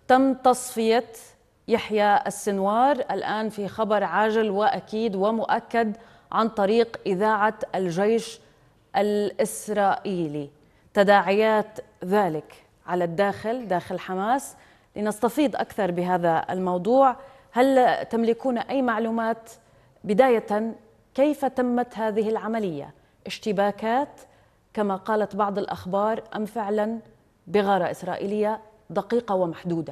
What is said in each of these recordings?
تم تصفية يحيى السنوار الآن في خبر عاجل وأكيد ومؤكد عن طريق إذاعة الجيش الإسرائيلي تداعيات ذلك على الداخل داخل حماس لنستفيض أكثر بهذا الموضوع هل تملكون أي معلومات بداية كيف تمت هذه العملية اشتباكات كما قالت بعض الأخبار أم فعلا بغارة إسرائيلية دقيقة ومحدودة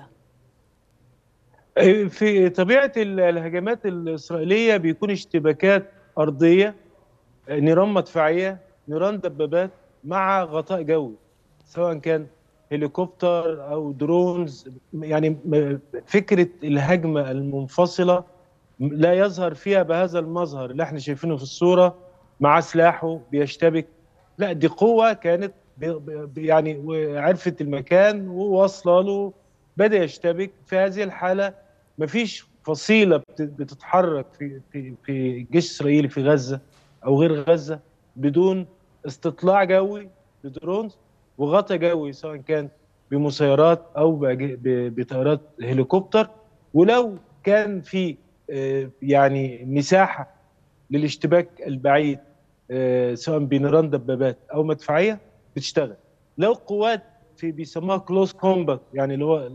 في طبيعة الهجمات الإسرائيلية بيكون اشتباكات أرضية نيران مدفعية نيران دبابات مع غطاء جوي سواء كان هليكوبتر او درونز يعني فكره الهجمه المنفصله لا يظهر فيها بهذا المظهر اللي احنا شايفينه في الصوره مع سلاحه بيشتبك لا دي قوه كانت يعني عرفت المكان وواصله له بدا يشتبك في هذه الحاله مفيش فصيله بتتحرك في في في الجيش الاسرائيلي في غزه او غير غزه بدون استطلاع جوي بدرونز وغطا جوي سواء كان بمسيرات او بطيارات هليكوبتر ولو كان في يعني مساحه للاشتباك البعيد سواء بنيران دبابات او مدفعيه بتشتغل لو قوات في بيسموها كلوز كومبات يعني اللي هو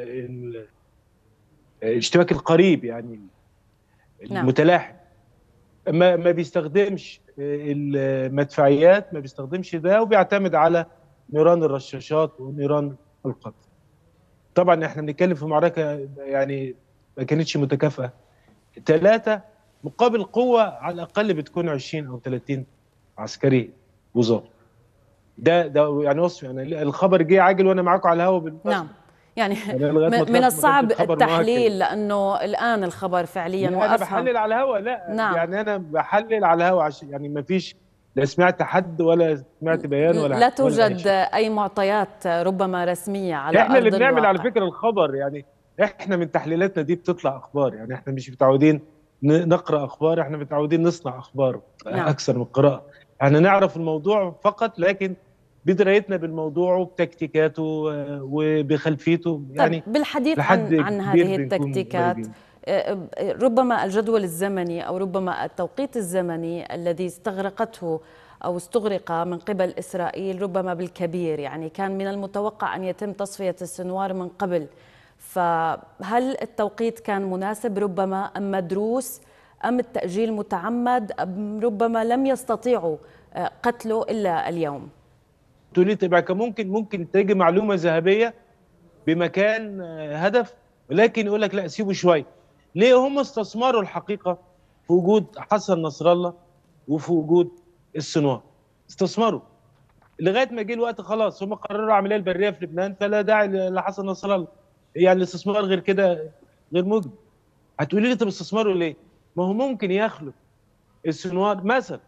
الاشتباك القريب يعني المتلاحم ما ما بيستخدمش المدفعيات ما بيستخدمش ده وبيعتمد على نيران الرشاشات ونيران القتل طبعا احنا بنتكلم في معركه يعني ما كانتش متكافئه ثلاثه مقابل قوه على الاقل بتكون 20 او 30 عسكري وزاره ده ده يعني وصف يعني الخبر جه عاجل وانا معاكم على الهواء نعم يعني, يعني من الصعب التحليل لانه الان الخبر فعليا انا بحلل على الهواء لا نعم. يعني انا بحلل على الهواء عشان يعني ما فيش لا سمعت حد ولا سمعت بيان ولا لا توجد ولا اي معطيات ربما رسميه على احنا اللي بنعمل على فكره الخبر يعني احنا من تحليلاتنا دي بتطلع اخبار يعني احنا مش متعودين نقرا اخبار احنا متعودين نصنع اخبار نعم. اكثر من القراءه احنا نعرف الموضوع فقط لكن بدرايتنا بالموضوع وبتكتيكاته وبخلفيته يعني بالحديث عن عن هذه التكتيكات ربما الجدول الزمني او ربما التوقيت الزمني الذي استغرقته او استغرق من قبل اسرائيل ربما بالكبير يعني كان من المتوقع ان يتم تصفيه السنوار من قبل فهل التوقيت كان مناسب ربما ام مدروس ام التاجيل متعمد ام ربما لم يستطيعوا قتله الا اليوم تقولي تبقى كان ممكن ممكن تيجي معلومه ذهبيه بمكان هدف ولكن يقول لك لا سيبه شويه ليه هم استثمروا الحقيقه في وجود حسن نصر الله وفي وجود السنوار استثمروا لغايه ما جه الوقت خلاص هم قرروا عمليه البريه في لبنان فلا داعي لحسن نصر الله يعني الاستثمار غير كده غير مجدي هتقولي لي طب استثمروا ليه؟ ما هو ممكن يخلق السنوار مثلا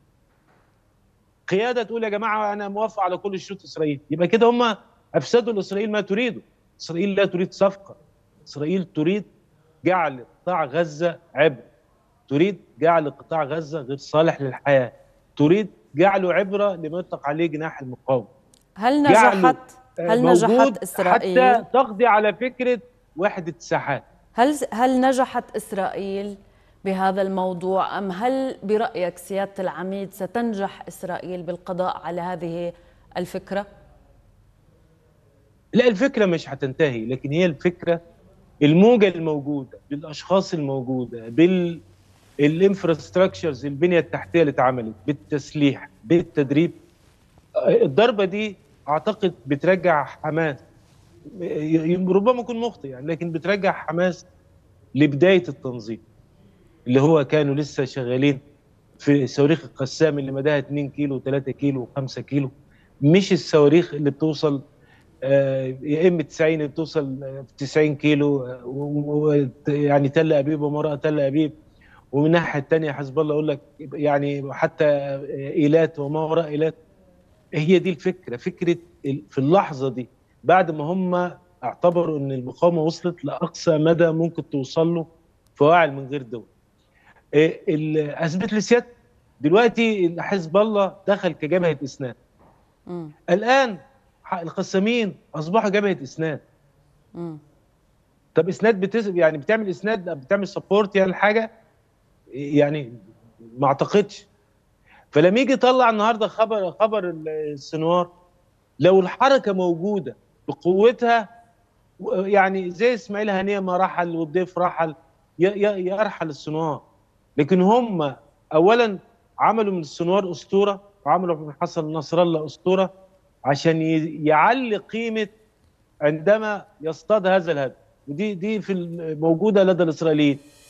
قياده تقول يا جماعه انا موافق على كل شروط اسرائيل يبقى كده هم افسدوا لاسرائيل ما تريده اسرائيل لا تريد صفقه اسرائيل تريد جعل قطاع غزه عبء تريد جعل قطاع غزه غير صالح للحياه تريد جعله عبره لما يطلق عليه جناح المقاومه هل نجحت هل نجحت اسرائيل حتى تقضي على فكره وحده الساحات هل هل نجحت اسرائيل بهذا الموضوع ام هل برايك سياده العميد ستنجح اسرائيل بالقضاء على هذه الفكره؟ لا الفكره مش هتنتهي لكن هي الفكره الموجه الموجوده بالاشخاص الموجوده بال الانفراستراكشرز البنيه التحتيه اللي اتعملت بالتسليح بالتدريب الضربه دي اعتقد بترجع حماس ربما اكون مخطئ يعني لكن بترجع حماس لبدايه التنظيم اللي هو كانوا لسه شغالين في صواريخ القسام اللي مداها 2 كيلو 3 كيلو 5 كيلو مش الصواريخ اللي بتوصل يا ام 90 اللي بتوصل 90 كيلو يعني تل ابيب ومرأة تل ابيب ومن الناحيه الثانيه حزب الله يقول لك يعني حتى ايلات وما وراء ايلات هي دي الفكره فكره في اللحظه دي بعد ما هم اعتبروا ان المقاومه وصلت لاقصى مدى ممكن توصل له فواعل من غير دول اثبت لسيادة دلوقتي حزب الله دخل كجبهه اسناد الان القسامين اصبحوا جبهه اسناد طب اسناد بتس... يعني بتعمل اسناد بتعمل سبورت يعني حاجه يعني ما اعتقدش فلما يجي يطلع النهارده خبر خبر السنوار لو الحركه موجوده بقوتها يعني زي اسماعيل هنيه ما رحل والضيف رحل يرحل السنوار لكن هم اولا عملوا من السنوار اسطوره وعملوا من حسن نصر الله اسطوره عشان يعلي قيمه عندما يصطاد هذا الهدف ودي دي في موجوده لدى الاسرائيليين